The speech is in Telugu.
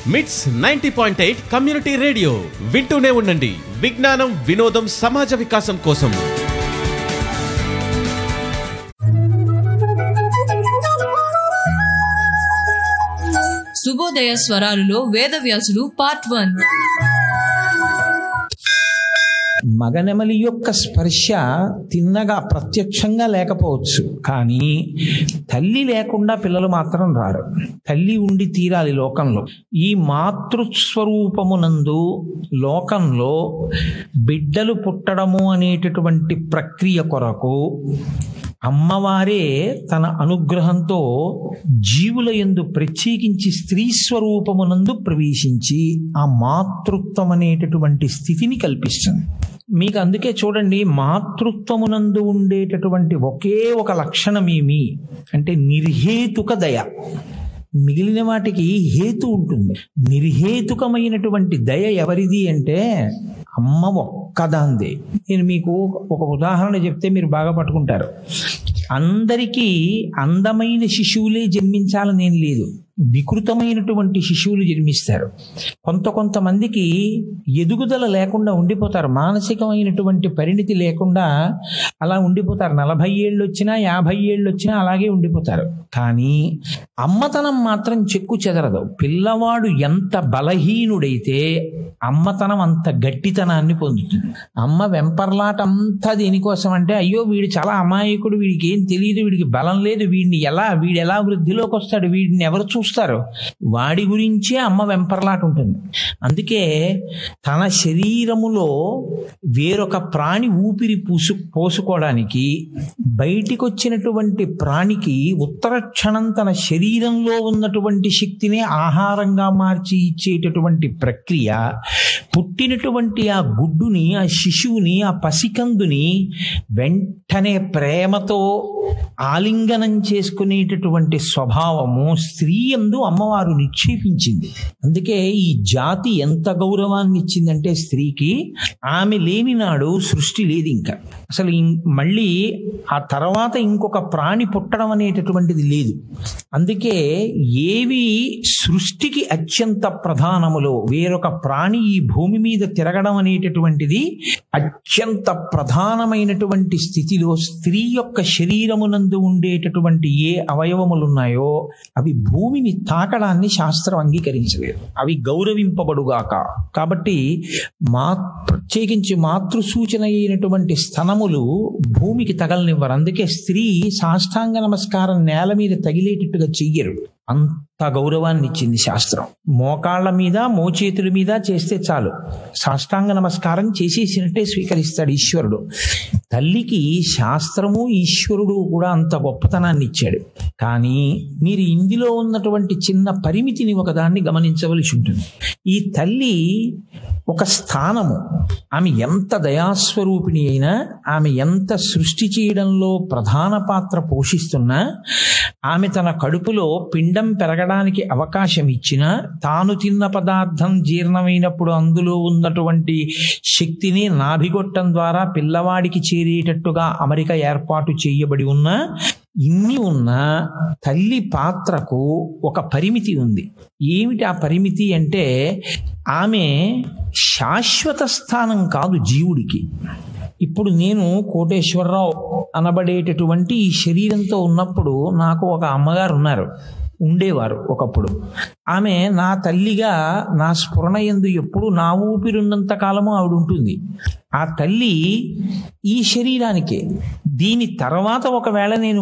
మిట్స్ ninety point eight community radio వింటూనే ఉండండి విజ్ఞానం వినోదం సమాజ వికాసం కోసం శుభోదయ స్వరాలులో వేదవ్యాసుడు పార్ట్ వన్ మగనెమలి యొక్క స్పర్శ తిన్నగా ప్రత్యక్షంగా లేకపోవచ్చు కానీ తల్లి లేకుండా పిల్లలు మాత్రం రారు తల్లి ఉండి తీరాలి లోకంలో ఈ మాతృస్వరూపమునందు లోకంలో బిడ్డలు పుట్టడము అనేటటువంటి ప్రక్రియ కొరకు అమ్మవారే తన అనుగ్రహంతో జీవుల యందు ప్రత్యేకించి స్త్రీ స్వరూపమునందు ప్రవేశించి ఆ మాతృత్వం అనేటటువంటి స్థితిని కల్పిస్తుంది మీకు అందుకే చూడండి మాతృత్వమునందు ఉండేటటువంటి ఒకే ఒక లక్షణం ఏమి అంటే నిర్హేతుక దయ మిగిలిన వాటికి హేతు ఉంటుంది నిర్హేతుకమైనటువంటి దయ ఎవరిది అంటే అమ్మ ఒక్కదాందే నేను మీకు ఒక ఉదాహరణ చెప్తే మీరు బాగా పట్టుకుంటారు అందరికీ అందమైన శిశువులే జన్మించాలని ఏం లేదు వికృతమైనటువంటి శిశువులు జన్మిస్తారు కొంత కొంతమందికి ఎదుగుదల లేకుండా ఉండిపోతారు మానసికమైనటువంటి పరిణితి లేకుండా అలా ఉండిపోతారు నలభై ఏళ్ళు వచ్చినా యాభై ఏళ్ళు వచ్చినా అలాగే ఉండిపోతారు కానీ అమ్మతనం మాత్రం చెక్కు చెదరదు పిల్లవాడు ఎంత బలహీనుడైతే అమ్మతనం అంత గట్టితనాన్ని పొందుతుంది అమ్మ వెంపర్లాట అంతా దేనికోసం అంటే అయ్యో వీడు చాలా అమాయకుడు వీడికి ఏం తెలియదు వీడికి బలం లేదు వీడిని ఎలా వీడు ఎలా వృద్ధిలోకి వస్తాడు వీడిని ఎవరు చూస్తారు వాడి గురించే అమ్మ వెంపర్లాట ఉంటుంది అందుకే తన శరీరములో వేరొక ప్రాణి ఊపిరి పూసు పోసుకోవడానికి బయటికి వచ్చినటువంటి ప్రాణికి ఉత్తర క్షణం తన శరీరంలో ఉన్నటువంటి శక్తిని ఆహారంగా మార్చి ఇచ్చేటటువంటి ప్రక్రియ పుట్టినటువంటి ఆ గుడ్డుని ఆ శిశువుని ఆ పసికందుని వెంటనే ప్రేమతో ఆలింగనం చేసుకునేటటువంటి స్వభావము స్త్రీ ఎందు అమ్మవారు నిక్షేపించింది అందుకే ఈ జాతి ఎంత గౌరవాన్ని ఇచ్చిందంటే స్త్రీకి ఆమె లేని నాడు సృష్టి లేదు ఇంకా అసలు ఇం- మళ్ళీ ఆ తర్వాత ఇంకొక ప్రాణి పుట్టడం అనేటటువంటిది లేదు అందుకే ఏవి సృష్టికి అత్యంత ప్రధానములో వేరొక ప్రాణి ఈ భూమి మీద తిరగడం అనేటటువంటిది అత్యంత ప్రధానమైనటువంటి స్థితిలో స్త్రీ యొక్క శరీరమునందు ఉండేటటువంటి ఏ అవయవములు ఉన్నాయో అవి భూమిని తాకడాన్ని శాస్త్రం అంగీకరించలేదు అవి గౌరవింపబడుగాక కాబట్టి మా ప్రత్యేకించి మాతృ సూచన అయినటువంటి స్థనములు భూమికి తగలనివ్వరు అందుకే స్త్రీ సాష్టాంగ నమస్కారం నేల మీద తగిలేటట్టుగా చెయ్యరు అంత గౌరవాన్ని ఇచ్చింది శాస్త్రం మోకాళ్ళ మీద మోచేతుల మీద చేస్తే చాలు సాష్టాంగ నమస్కారం చేసేసినట్టే స్వీకరిస్తాడు ఈశ్వరుడు తల్లికి శాస్త్రము ఈశ్వరుడు కూడా అంత గొప్పతనాన్ని ఇచ్చాడు కానీ మీరు ఇందులో ఉన్నటువంటి చిన్న పరిమితిని ఒకదాన్ని గమనించవలసి ఉంటుంది ఈ తల్లి ఒక స్థానము ఆమె ఎంత దయాస్వరూపిణి అయినా ఆమె ఎంత సృష్టి చేయడంలో ప్రధాన పాత్ర పోషిస్తున్నా ఆమె తన కడుపులో పిండం పెరగడానికి అవకాశం ఇచ్చినా తాను తిన్న పదార్థం జీర్ణమైనప్పుడు అందులో ఉన్నటువంటి శక్తిని నాభిగొట్టం ద్వారా పిల్లవాడికి చేరేటట్టుగా అమరిక ఏర్పాటు చేయబడి ఉన్నా ఇన్ని ఉన్న తల్లి పాత్రకు ఒక పరిమితి ఉంది ఏమిటి ఆ పరిమితి అంటే ఆమె శాశ్వత స్థానం కాదు జీవుడికి ఇప్పుడు నేను కోటేశ్వరరావు అనబడేటటువంటి ఈ శరీరంతో ఉన్నప్పుడు నాకు ఒక అమ్మగారు ఉన్నారు ఉండేవారు ఒకప్పుడు ఆమె నా తల్లిగా నా స్ఫురణ ఎందు ఎప్పుడు నా ఊపిరున్నంత కాలము ఆవిడ ఉంటుంది ఆ తల్లి ఈ శరీరానికే దీని తర్వాత ఒకవేళ నేను